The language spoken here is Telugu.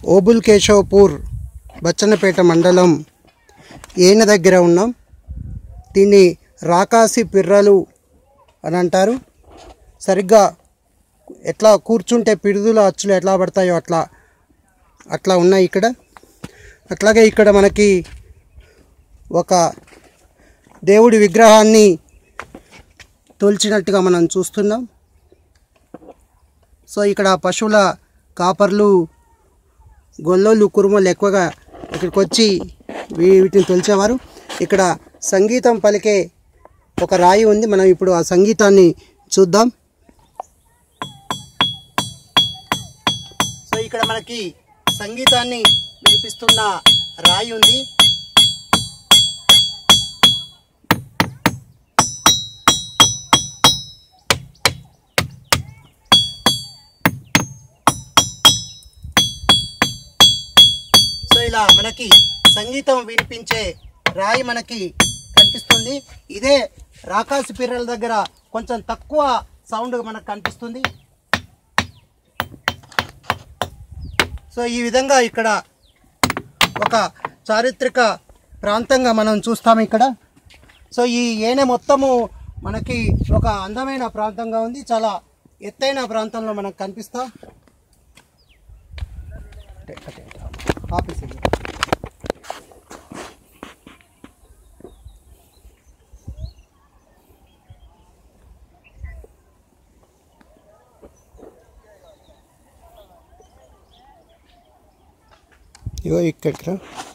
ఓబుల్ కేశవపూర్ బచ్చన్నపేట మండలం ఏన దగ్గర ఉన్నాం దీన్ని రాకాసి పిర్రలు అని అంటారు సరిగ్గా ఎట్లా కూర్చుంటే పిడుదుల అచ్చులు ఎట్లా పడతాయో అట్లా అట్లా ఉన్నాయి ఇక్కడ అట్లాగే ఇక్కడ మనకి ఒక దేవుడి విగ్రహాన్ని తోల్చినట్టుగా మనం చూస్తున్నాం సో ఇక్కడ పశువుల కాపర్లు గొల్లోళ్ళు కురుమలు ఎక్కువగా ఇక్కడికి వచ్చి వీ- వీటిని తొలిచేవారు ఇక్కడ సంగీతం పలికే ఒక రాయి ఉంది మనం ఇప్పుడు ఆ సంగీతాన్ని చూద్దాం సో ఇక్కడ మనకి సంగీతాన్ని వినిపిస్తున్న రాయి ఉంది సో ఇలా మనకి సంగీతం వినిపించే రాయి మనకి కనిపిస్తుంది ఇదే రాకాసి పిర్రల దగ్గర కొంచెం తక్కువ సౌండ్ మనకు కనిపిస్తుంది సో ఈ విధంగా ఇక్కడ ఒక చారిత్రక ప్రాంతంగా మనం చూస్తాం ఇక్కడ సో ఈ ఏనె మొత్తము మనకి ఒక అందమైన ప్రాంతంగా ఉంది చాలా ఎత్తైన ప్రాంతంలో మనకు కనిపిస్తాం ఆఫీస్ ఇది. ఇగో ఇక్కడికి రా